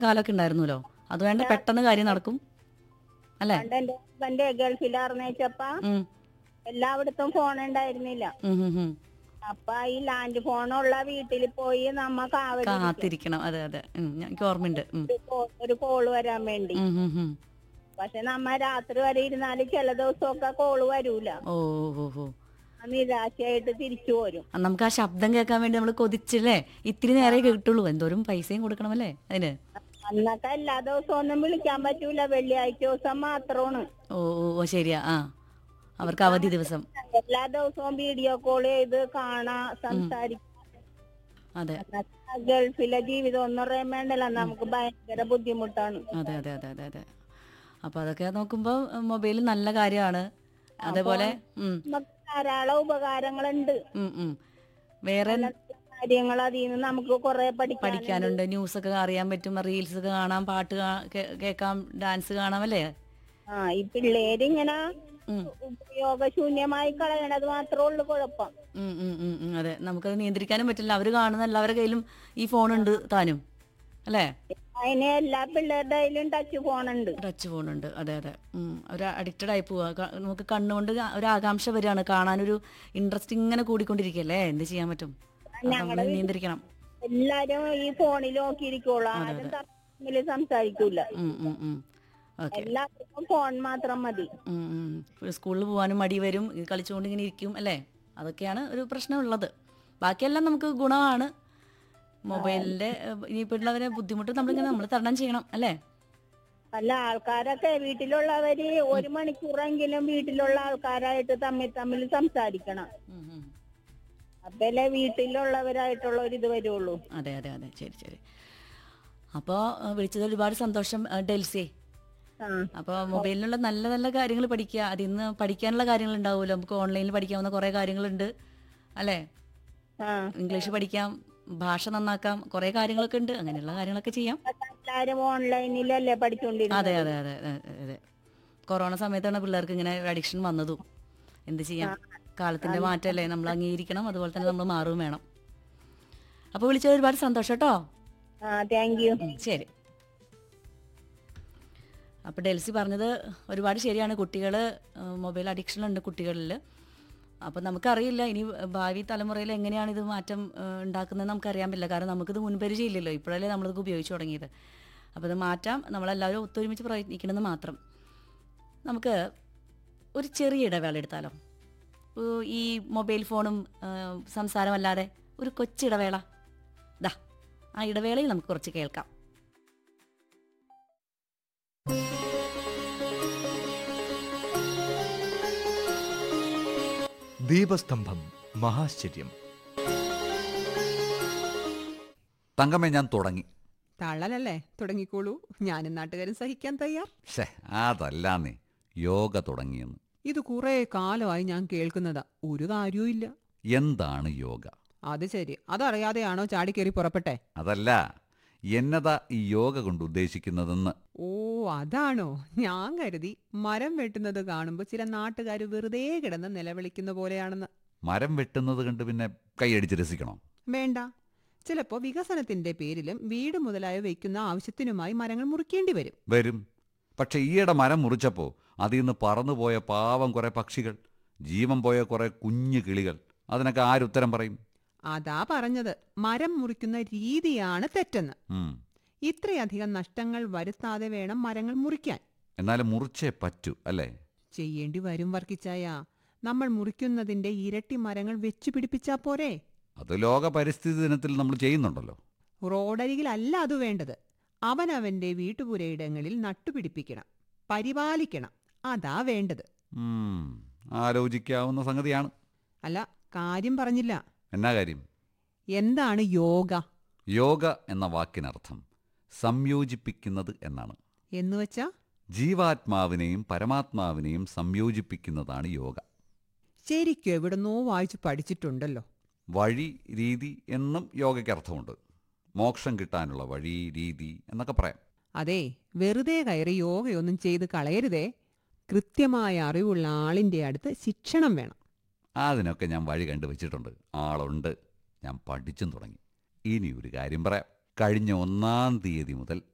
കാലമൊക്കെ ഉണ്ടായിരുന്നല്ലോ അത് വേണ്ട പെട്ടെന്ന് കാര്യം നടക്കും അല്ലേ പണ്ട് എന്റെ ഹസ്ബൻഡ് ഗൾഫിൽ അറിഞ്ഞേച്ചപ്പ ഉം, എല്ലായിടത്തും ഫോൺ ഉണ്ടായിരുന്നില്ല ഉം, ഉം, ഉം. അപ്പൊ ഈ ലാൻഡ് ഫോണുള്ള വീട്ടിൽ പോയി നമ്മ കാവൽ കാത്തിരിക്കണം അതെ അതെ ഉം, ഞാൻ- എനിക്ക് ഓർമ്മയുണ്ട് ഉം, ഒരു കോള് വരാൻ വേണ്ടി ഉം, ഉം, ഉം. പക്ഷെ നമ്മ രാത്രി വരെ ഇരുന്നാല് ചില ദിവസമൊക്കെ കോള് വരൂല ഓ ഓ ഓ ആ നിരാശയായിട്ട് തിരിച്ചു പോരും ആ, നമുക്ക് ആ ശബ്ദം കേൾക്കാൻ വേണ്ടി നമ്മൾ കൊതിച്ചില്ലേ ഇത്തിരി നേരെ കിട്ടുള്ളൂ എന്തോരം പൈസയും കൊടുക്കണമല്ലേ അതിന് അന്നൊക്കെ എല്ലാ ദിവസവും ഒന്നും വിളിക്കാൻ പറ്റൂല വെള്ളിയാഴ്ച ദിവസം മാത്രമാണ് ഓ ഓ ഓ ശരിയാ ആ അവർക്ക് അവധി ദിവസം എല്ലാ ദിവസവും വീഡിയോ കോൾ ചെയ്ത് കാണാ സംസാരിക്കാം അതെ അന്നൊക്കെ ഗൾഫിലെ ജീവിതം എന്ന് പറയാൻ വേണ്ടല്ല നമുക്ക് ഭയങ്കര ബുദ്ധിമുട്ടാണ് അതെ അതെ അതെ അതെ അതെ അപ്പൊ അതൊക്കെ നോക്കുമ്പോൾ മൊബൈൽ നല്ല കാര്യമാണ് അതേപോലെ ഉം, നമുക്ക് ധാരാളം ഉപകാരങ്ങളുണ്ട് ഉം, ഉം. വേറെ കാര്യങ്ങൾ അതിൽ നിന്ന് നമുക്ക് കുറെ പഠിക്കാൻ പഠിക്കാനുണ്ട് ന്യൂസ് ഒക്കെ അറിയാൻ പറ്റും റീൽസ് ഒക്കെ കാണാം പാട്ട് കാ- കേ- കേൾക്കാം ഡാൻസ് കാണാം അല്ലേ ആ ഈ പിള്ളേരിങ്ങനെ ഉം, ഉപയോഗശൂന്യമായി കളയണത് മാത്രമേ ഉള്ളൂ കുഴപ്പം ഉം, ഉം, ഉം, ഉം, അതെ നമുക്കത് നിയന്ത്രിക്കാനും പറ്റില്ല അവർ കാണുന്ന എല്ലാവരുടെ കയ്യിലും ഈ ഫോണുണ്ട് താനും അല്ലേ അതിന് എല്ലാ പിള്ളേരുടെ കയ്യിലും ടച്ച് ഫോണുണ്ട് ടച്ച് ഫോണുണ്ട് അതെ അതെ ഉം, ഒരു അഡിക്റ്റഡ് ആയി പോവുക ക- നമുക്ക് കണ്ണുകൊണ്ട് ക- ഒരു ആകാംക്ഷ വരികയാണ് കാണാനൊരു ഇൻട്രസ്റ്റ് ഇങ്ങനെ കൂടിക്കൊണ്ടിരിക്കുകയല്ലേ എന്ത് ചെയ്യാൻ പറ്റും അത് നമ്മൾ നിയന്ത്രിക്കണം എല്ലാരും ഈ ഫോണിൽ നോക്കിയിരിക്കുള്ളൂ ആരും തമ്മിൽ സംസാരിക്കൂല ഉം, ഉം, ഉം. ഓക്കെ എല്ലാവർക്കും ഫോൺ മാത്രം മതി ഉം, ഉം. ഒരു സ്കൂളിൽ പോകാനും മടി വരും ഇത് കളിച്ചുകൊണ്ട് ഇങ്ങനെ ഇരിക്കും അല്ലേ അതൊക്കെയാണ് ഒരു പ്രശ്നമുള്ളത് ബാക്കിയെല്ലാം നമുക്ക് ഗുണമാണ് മൊബൈലിന്റെ ഏഹ്, ഇനിയിപ്പോഴുള്ളവരെ ബുദ്ധിമുട്ട് നമ്മളിങ്ങനെ നമ്മൾ തരണം ചെയ്യണം അല്ലേ അല്ല ആൾക്കാരൊക്കെ വീട്ടിലുള്ളവര് ഒരു മണിക്കൂറെങ്കിലും വീട്ടിലുള്ള ആൾക്കാരായിട്ട് തമ്മിൽ തമ്മിൽ സംസാരിക്കണം ഉം, ഉം. അപ്പല്ലേ വീട്ടിലുള്ളവരായിട്ടുള്ള ഒരു ഇത് വരുള്ളൂ അതെ അതെ അതെ ശരി ശരി അപ്പോൾ വിളിച്ചത് ഒരുപാട് സന്തോഷം ഏഹ്, ഡെൽസി ആ അപ്പോൾ മൊബൈലിലുള്ള നല്ല നല്ല കാര്യങ്ങൾ പഠിക്കുക അതിൽ നിന്ന് പഠിക്കാനുള്ള കാര്യങ്ങൾ ഉണ്ടാവുമല്ലോ നമുക്ക് ഓൺലൈനിൽ പഠിക്കാവുന്ന കുറേ കാര്യങ്ങളുണ്ട് അല്ലേ ആ ഇംഗ്ലീഷ് പഠിക്കാം ഭാഷ നന്നാക്കാം കുറേ കാര്യങ്ങളൊക്കെ ഉണ്ട് അങ്ങനെയുള്ള കാര്യങ്ങളൊക്കെ ചെയ്യാം എല്ലാരും ഓൺലൈനിലല്ലേ പഠിച്ചുകൊണ്ടിരുന്നത് അതെ അതെ അതെ അതെ അതെ കൊറോണ സമയത്താണ് പിള്ളേർക്ക് ഇങ്ങനെ ഒരു അഡിക്ഷൻ വന്നതും എന്ത് ചെയ്യാം കാലത്തിന്റെ മാറ്റമല്ലേ നമ്മൾ അംഗീകരിക്കണം അതുപോലെ തന്നെ നമ്മൾ മാറുകയും വേണം അപ്പോൾ വിളിച്ചത് ഒരുപാട് സന്തോഷം കേട്ടോ ആ താങ്ക് യു ഉം, ശരി അപ്പോൾ ഡെൽസി പറഞ്ഞത് ഒരുപാട് ശരിയാണ് കുട്ടികൾ മൊബൈൽ അഡിക്ഷൻ ഉണ്ട് കുട്ടികളിൽ അപ്പോൾ നമുക്കറിയില്ല ഇനി ഭാവി തലമുറയിൽ എങ്ങനെയാണ് ഇത് മാറ്റം ഏഹ്, ഉണ്ടാക്കുന്നത് നമുക്കറിയാൻ പറ്റില്ല കാരണം നമുക്കിത് മുൻപരിചയമില്ലല്ലോ ഇപ്പോഴല്ലേ നമ്മളിത് ഉപയോഗിച്ച് തുടങ്ങിയത് അപ്പോൾ ഇത് മാറ്റാം നമ്മളെല്ലാവരും ഒത്തൊരുമിച്ച് പ്രയത്നിക്കണമെന്ന് മാത്രം നമുക്ക് ഒരു ചെറിയ ഇടവേള എടുത്താലോ ഏഹ്, ഈ മൊബൈൽ ഫോണും ഏഹ്, സംസാരമല്ലാതെ ഒരു കൊച്ചിടവേള ദാ ആ ഇടവേളയിൽ നമുക്ക് കുറച്ച് കേൾക്കാം ദീപസ്തംഭം മഹാശ്ചര്യം തങ്കമ്മേ ഞാൻ തുടങ്ങി തള്ളലല്ലേ തുടങ്ങിക്കോളൂ ഞാനും നാട്ടുകാരും സഹിക്കാൻ തയ്യാർ ഷേ അതല്ലാന്നേ യോഗ തുടങ്ങിയെന്ന് ഇത് കുറെ കാലമായി ഞാൻ കേൾക്കുന്നതാ ഒരു കാര്യവും ഇല്ല എന്താണ് യോഗ അത് ശരി അതറിയാതെയാണോ ചാടിക്കേറി പുറപ്പെട്ടെ അതല്ല എന്നതാ ഈ യോഗ കൊണ്ട് ഉദ്ദേശിക്കുന്നതെന്ന് ഓ അതാണോ ഞാൻ കരുതി മരം വെട്ടുന്നത് കാണുമ്പോൾ ചില നാട്ടുകാർ വെറുതെ കിടന്ന് നിലവിളിക്കുന്ന പോലെയാണെന്ന് മരം വെട്ടുന്നത് കണ്ട് പിന്നെ കൈയടിച്ച് രസിക്കണോ വേണ്ട ചിലപ്പോൾ വികസനത്തിന്റെ പേരിലും വീട് മുതലായ വയ്ക്കുന്ന ആവശ്യത്തിനുമായി മരങ്ങൾ മുറിക്കേണ്ടി വരും വരും പക്ഷെ ഈയിടെ മരം മുറിച്ചപ്പോൾ അതിൽ നിന്ന് പറന്നുപോയ പാവം കുറെ പക്ഷികൾ ജീവൻ പോയ കുറെ കുഞ്ഞു കിളികൾ അതിനൊക്കെ ആരുത്തരം പറയും അതാ പറഞ്ഞത് മരം മുറിക്കുന്ന രീതിയാണ് തെറ്റെന്ന് ഉം. ഇത്രയധികം നഷ്ടങ്ങൾ വരുത്താതെ വേണം മരങ്ങൾ മുറിക്കാൻ എന്നാലും മുറിച്ചേ പറ്റൂ അല്ലേ ചെയ്യേണ്ടി വരും വർക്കിച്ചായ നമ്മൾ മുറിക്കുന്നതിന്റെ ഇരട്ടി മരങ്ങൾ വെച്ചു പിടിപ്പിച്ചാ പോരെ അത് ലോക പരിസ്ഥിതി ദിനത്തിൽ നമ്മൾ ചെയ്യുന്നുണ്ടല്ലോ റോഡരികിലല്ല അത് വേണ്ടത് അവനവന്റെ വീട്ടുപുരയിടങ്ങളിൽ നട്ടുപിടിപ്പിക്കണം പരിപാലിക്കണം അതാ വേണ്ടത് ഉം. ആലോചിക്കാവുന്ന സംഗതിയാണ് അല്ല കാര്യം പറഞ്ഞില്ല എന്നാ കാര്യം എന്താണ് യോഗ യോഗ എന്ന വാക്കിനർത്ഥം സംയോജിപ്പിക്കുന്നത് എന്നാണ് എന്നുവച്ചാ ജീവാത്മാവിനെയും പരമാത്മാവിനെയും സംയോജിപ്പിക്കുന്നതാണ് യോഗ ശരിക്കും എവിടുന്നോ വായിച്ചു പഠിച്ചിട്ടുണ്ടല്ലോ വഴി രീതി എന്നും യോഗയ്ക്ക് അർത്ഥമുണ്ട് മോക്ഷം കിട്ടാനുള്ള വഴി രീതി എന്നൊക്കെ പറയാം അതെ വെറുതെ കയറി യോഗയൊന്നും ചെയ്ത് കളയരുതേ കൃത്യമായ അറിവുള്ള ആളിന്റെ അടുത്ത് ശിക്ഷണം വേണം അതിനൊക്കെ ഞാൻ വഴി കണ്ടുവച്ചിട്ടുണ്ട് ആളുണ്ട് ഞാൻ പഠിച്ചും തുടങ്ങി ഇനി ഒരു കാര്യം പറയാം കഴിഞ്ഞ ഒന്നാം തീയതി മുതൽ